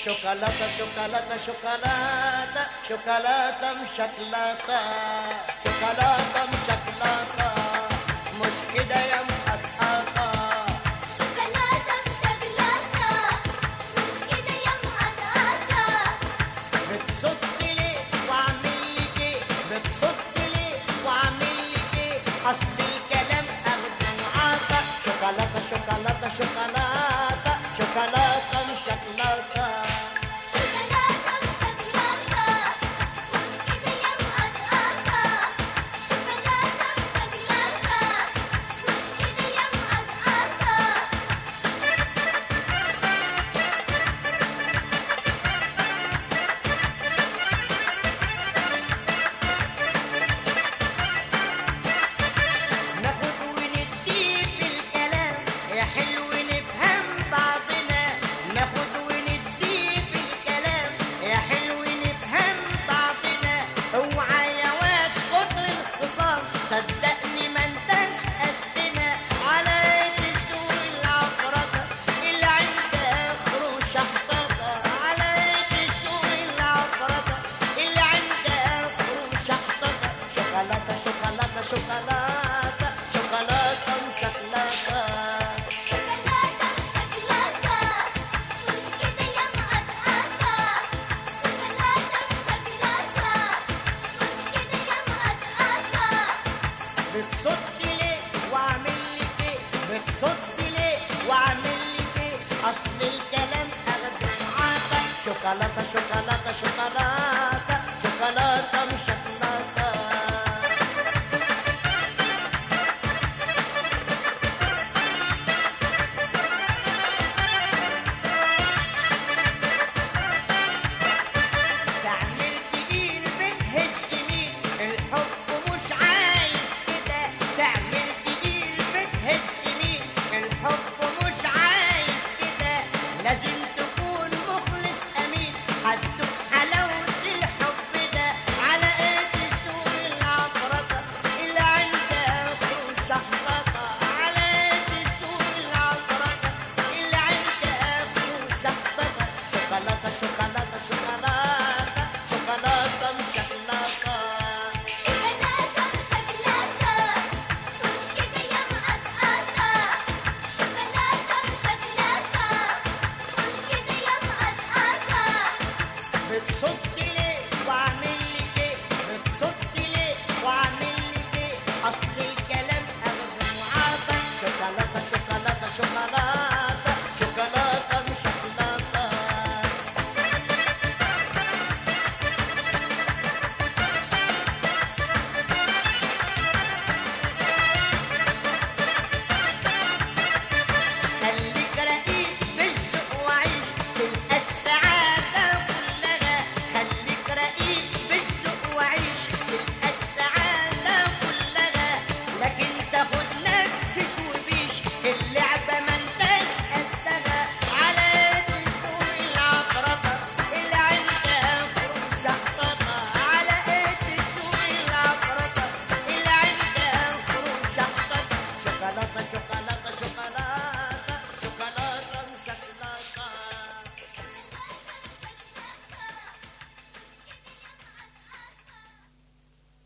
شوكولاتة شوكولاتة شوكولاتة شوكولاتة مشكلاتة شوكولاتة مشكلاتة مش كده يا مقطعة شوكولاتة مشكلاتة مش كده يا مقطعة بتصد ليه واعمل لك ايه بتصد ليه واعمل لك ايه اصل الكلام اخد عطا شوكولاته شوكولاته شوكولاته شوكولاته مش شوكولاته شوكولاتة مشكلاتة مش كده يا مقطعة شوكولاتة مشكلاتة مش كده يا مقطعة ناخد وندي في الكلام يا حلو نفهم بعضنا ناخد وندي في الكلام يا حلو نفهم بعضنا اوعى يا واد كتر الخصام صدقني ما انتش قدنا على ايد السوق العفرطة اللي عندها خروش شحططة على ايد السوق العفرطة اللي عندها خروش شحططة شوكولاتة شوكولاتة شوكولاتة شوكولاتة وشوكولاتة شوكولاتة مشكلاتة مش كده يا مقطعة شوكولاتة مشكلاتة مش كده يا مقطعة بتصد ليه واعمل لك ايه بتصد ليه واعمل لك ايه اصل الكلام اخد عطا شوكولاته شوكولاته شوكولاته